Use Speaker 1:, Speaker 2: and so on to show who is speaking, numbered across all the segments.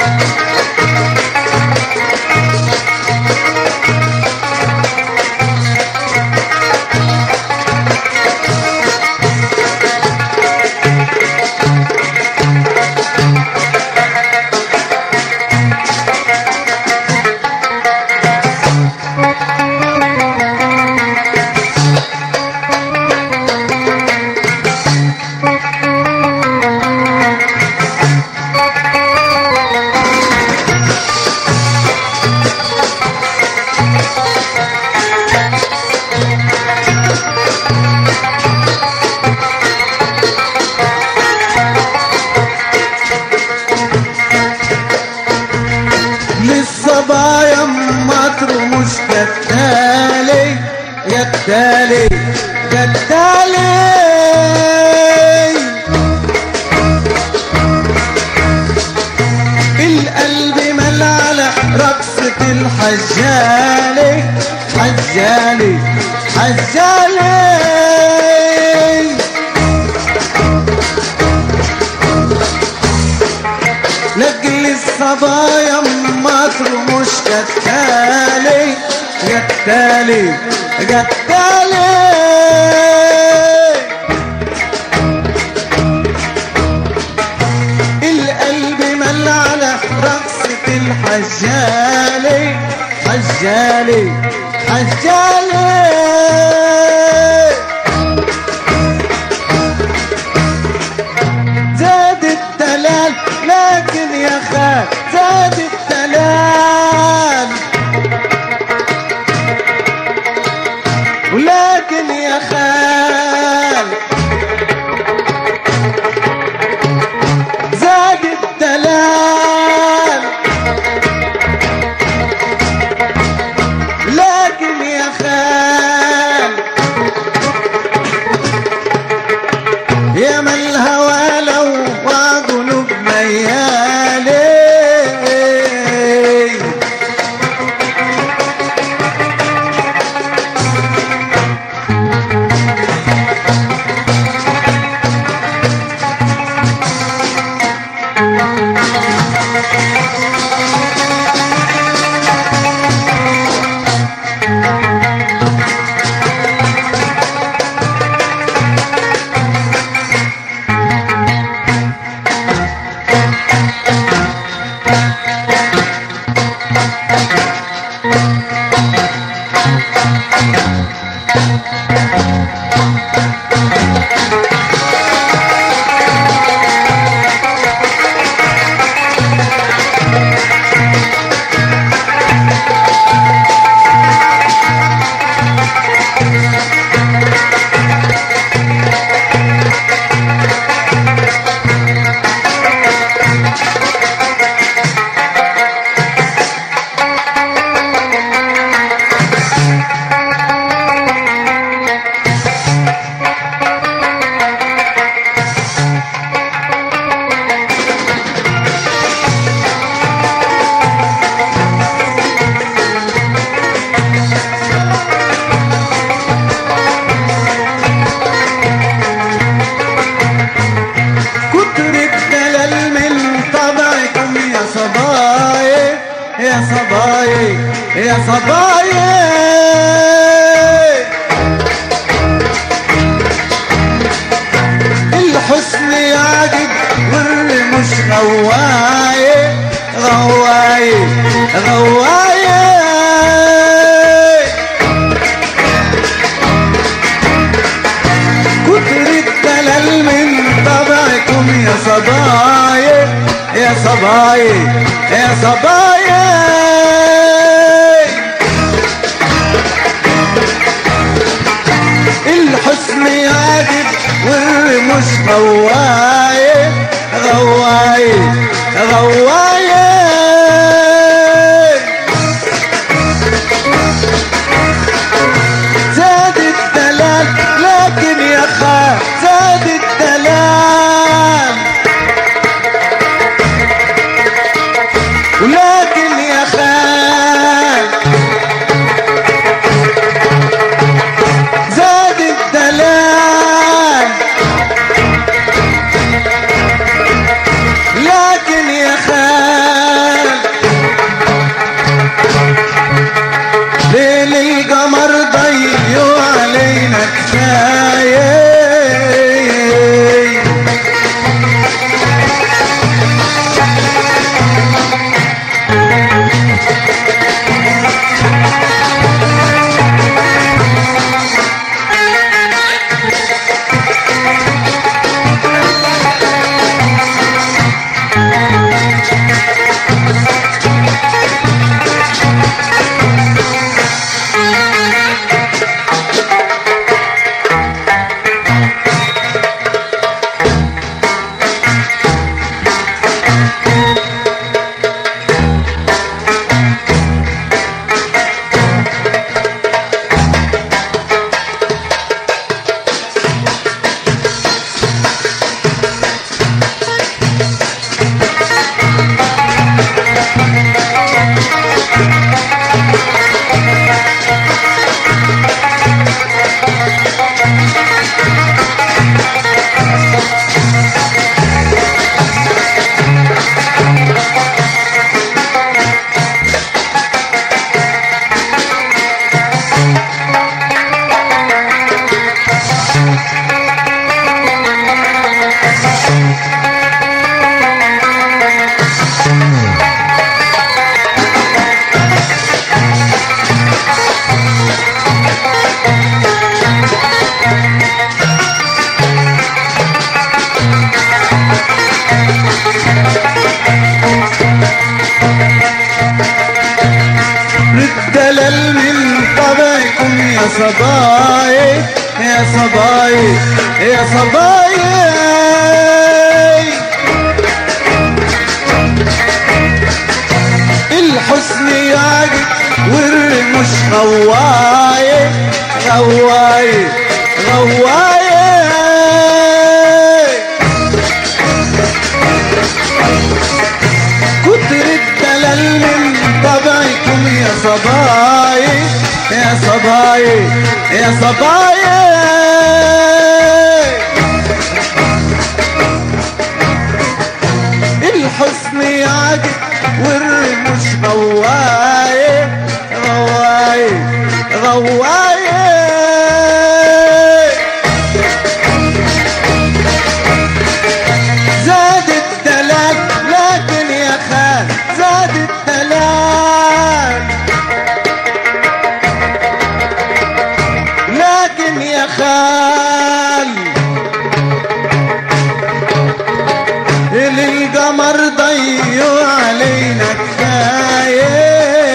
Speaker 1: للصبايا مطر مش جدالي جدالي جدالي القلب مل على رقصة الحجالي حجالي حجالي لاجل الصبايا مصر مش جتالي جتالي جتالي القلب مل على رقصة الحجالي حجالي حجالي زاد الدلال لكن يا خال زاد الدلال ولكن يا خال زاد الدلال لكن يا خال يا من الهوى لو وقلوب ميالي كتر الدلال من طبعكم يا صبايا يا صبايا يا صبايا الحسن يعجب والرمش غواية غواية غواية كتر الدلال من طبعكم يا صبايا يا صبايا يا صبايا الحسن يعجب والرموش غواية غواية غواية زاد الدلال لكن يا خال زاد الدلال ولكن يا خال زاد الدلال لكن يا خال يا صبايا يا صبايا يا صبايا الحسن يعجب والرموش غواية غواية غواية كتر الدلال من طبعكم يا صبايا يا صبايا يا صبايا الحسن يعجب والرموش غواية غواية غواية زاد الدلال لكن يا خال زاد الدلال لكن يا خال القمر ضيوا علينا كفايه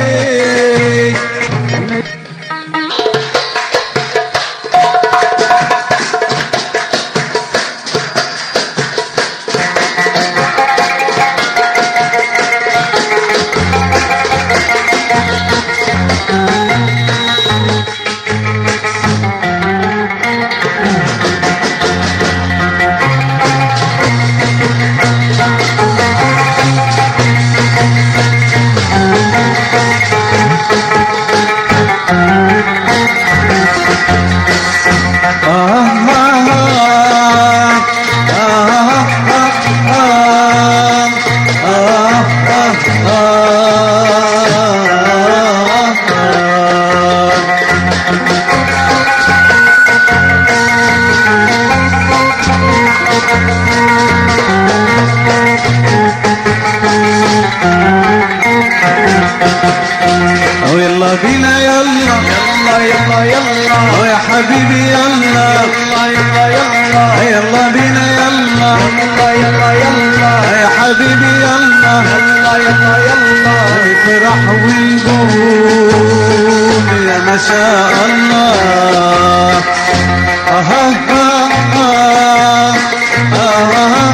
Speaker 1: يلا بينا يلا يلا يلا يلا يا حبيبي يلا يلا يلا يلا يلا بينا يلا يلا يلا يلا يا حبيبي يلا يلا يلا يلا نفرح ونقول يا ما شاء الله آه آه آه آه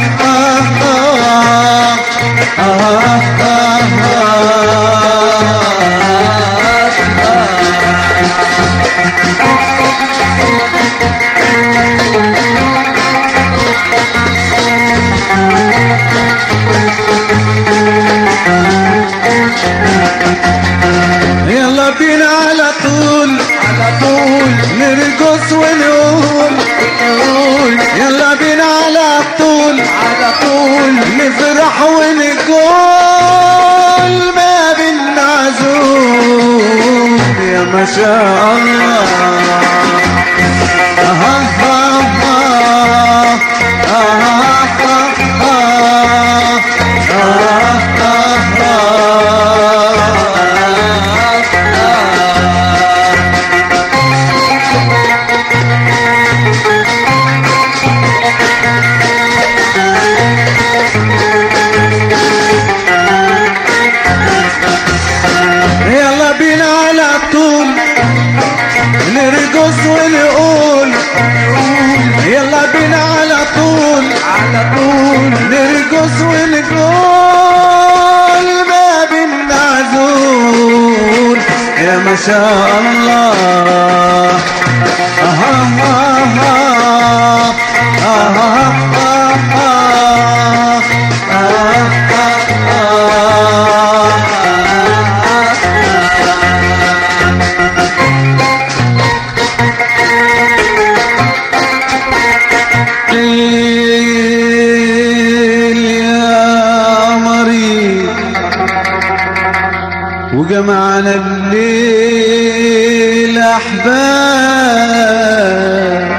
Speaker 1: آه آه يلا بينا على طول على طول نرقص ونقول نقول يلا بينا على طول على طول نفرح ونقول ما بالمعزوم يا ما شاء الله آه آه آه آه آه يلا بينا على طول نرقص ونقول يلا بينا على طول على طول نرقص ونقول ما بالمعزول يا ما شاء الله آه آه آه آه آه الليل يا مريض وجمعنا الليل أحباب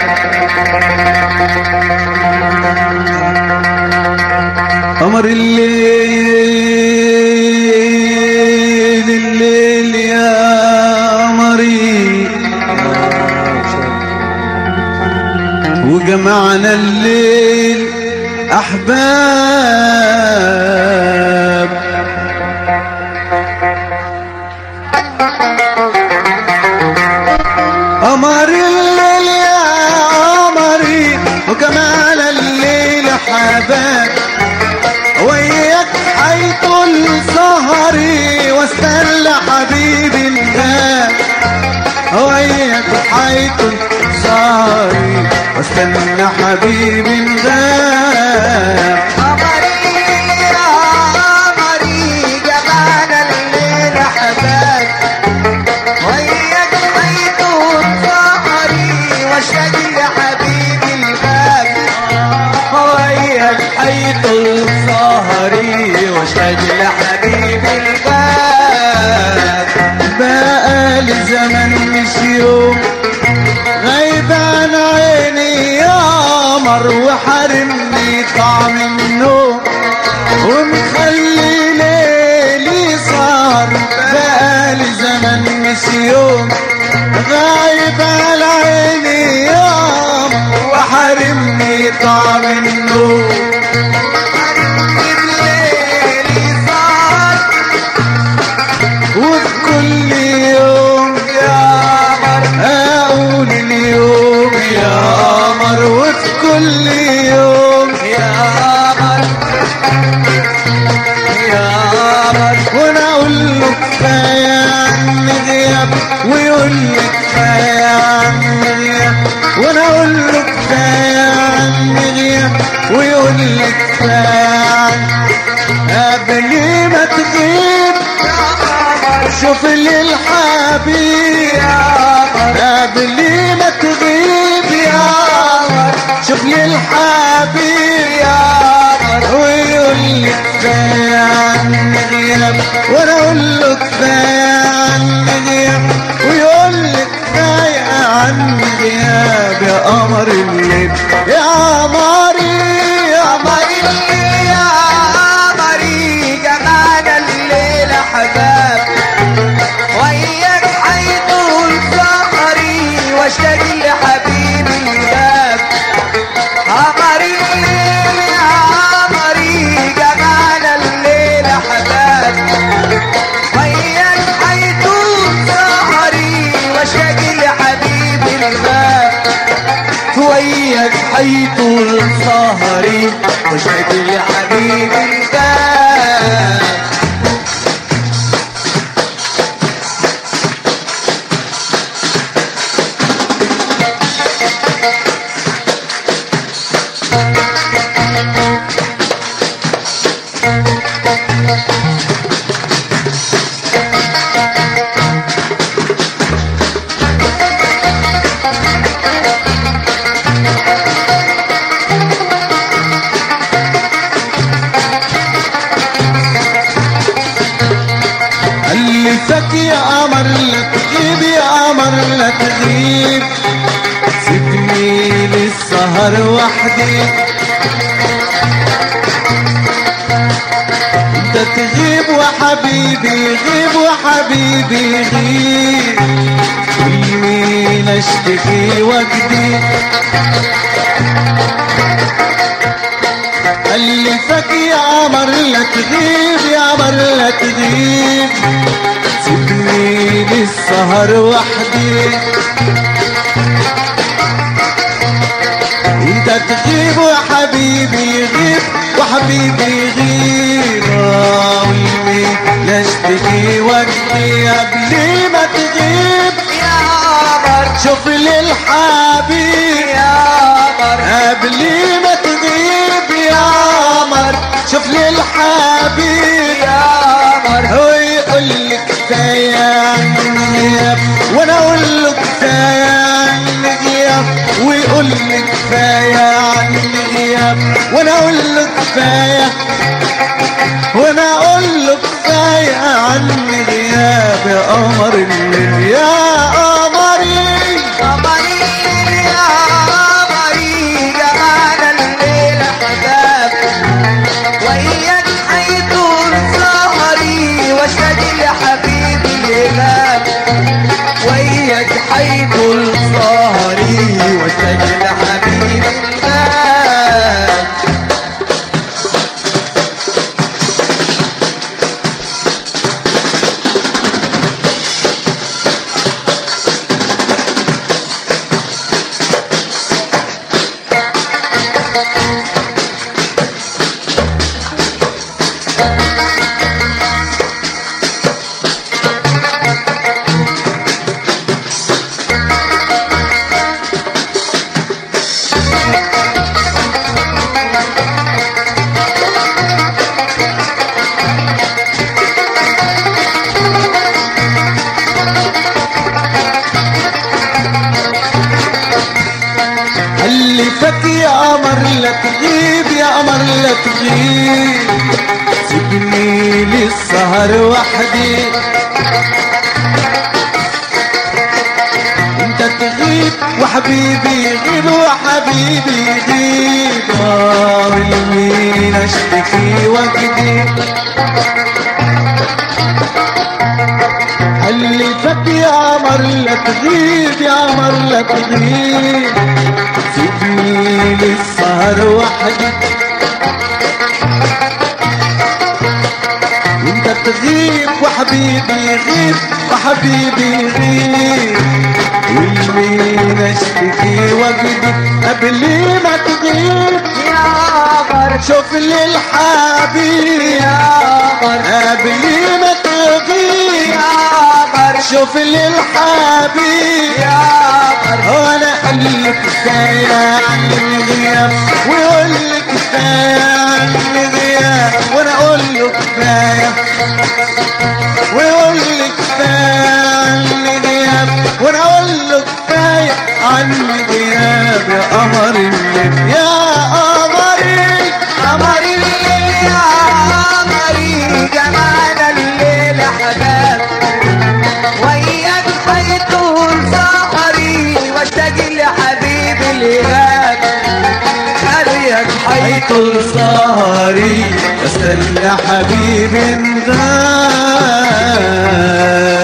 Speaker 1: قمر الليل الليل يا مريض وجمعنا الليل أحباب واستنى حبيبي الغاب وياك حيث صاري واستنى حبيبي الغاب
Speaker 2: قمري يا قمري جمال الليل حباك وياك حيث سهري وشجي حبيبي الباب
Speaker 1: وياك حيث السهري وشجل
Speaker 2: حبيبي الباب
Speaker 1: بقى لي زمن مش يوم غايب عن عيني يا قمر وحرمني طعم النوم ومخلي ليلي صار بقى لي زمن مش يوم غايب عن عيني يا قمر وحرمني طعم النوم
Speaker 2: الليل صار
Speaker 1: وفي كل يوم
Speaker 2: يا قمر
Speaker 1: اقول اليوم يا قمر وفي كل يوم
Speaker 2: يا قمر يا قمر
Speaker 1: وانا اقول له كفايه عني غياب ويقول لي كفايه عني غياب وانا اقول له كفايه عني غياب ويقول لي كفايه عني قبل ما تغيب
Speaker 2: يا قمر
Speaker 1: شوف لي الحبيب قبل ما تغيب يا قمر شوف لي الحبيب يا قمر ويقول لي كفايه عني غياب وانا اقول له كفايه عني غياب ويقول لي كفايه عني غياب يا قمر الليل يا قمري يا قمري
Speaker 2: يا قمري جمال الليل حباب وياك حيطول سهري واشتري لحبيبي الباب قمري يا قمري جمال الليل حباب وياك حيطول سهري واشتري لحبيبي الباب
Speaker 1: وياك حيث السهري
Speaker 2: واشتري لحبيبي الباب
Speaker 1: ألفك يا قمر لا تغيب يا قمر لا تغيب سيبني للسهر وحدي انت تغيب وحبيبي غيب وحبيبي غيب والمين اشتكي وجدي ألفك يا قمر لا تغيب يا قمر لا تغيب سيبني للسهر وحدي انت تغيب وحبيبي يغيب وحبيبي يغيب آه، والمين لا اشتكي وجدي قبل ما تغيب
Speaker 2: يا قمر
Speaker 1: شوف لي الحبيب
Speaker 2: يا قمر
Speaker 1: قبل ما تغيب يا قمر شوف لي الحبيب
Speaker 2: يا قمر
Speaker 1: هو يقول لك كفايه عني غياب وانا اقول له كفايه عني غياب ويقول لي كفايه عني غياب وانا اقول له كفايه وانا اقول له كفايه عني غياب يا قمر الليل يا قمري
Speaker 2: قمري يا قمري جمال الليل حباب وإياك حيطول سهري واشتدي لحبيبي الباب وإياك حيطول سهري واشتدي لحبيبي الباب
Speaker 1: تغيب سيبني للسهر وحدي انت تغيب وحبيبي يغيب وحبيبي يغيب آه، والمين اشتكي وجدي اللي فات يا عمر لا تغيب يا عمر لا تغيب سيبني للسهر وحدي وانت تغيب وحبيبي يغيب وحبيبي يغيب والمين اشتكي وجدي قبل ما تغيب
Speaker 2: يا قمر
Speaker 1: شوف لي الحبيب
Speaker 2: يا قمر
Speaker 1: قبل ما تغيب
Speaker 2: يا قمر
Speaker 1: شوف لي الحبيب
Speaker 2: يا قمر
Speaker 1: وانا اقول لك كفايه عني غياب ويقول لك كفايه عني غياب وانا اقول له كفايه ويقول لك كفايه عني غياب وانا اقول له كفايه عني غياب يا قمر الليل يا قمر الليل
Speaker 2: قمر الليل يا قمري جمال الليل حباب وياك حيطول سهري واشتاق لحبيبي اللي غاب قريك
Speaker 1: حيطول سهري استنى حبيبي غاب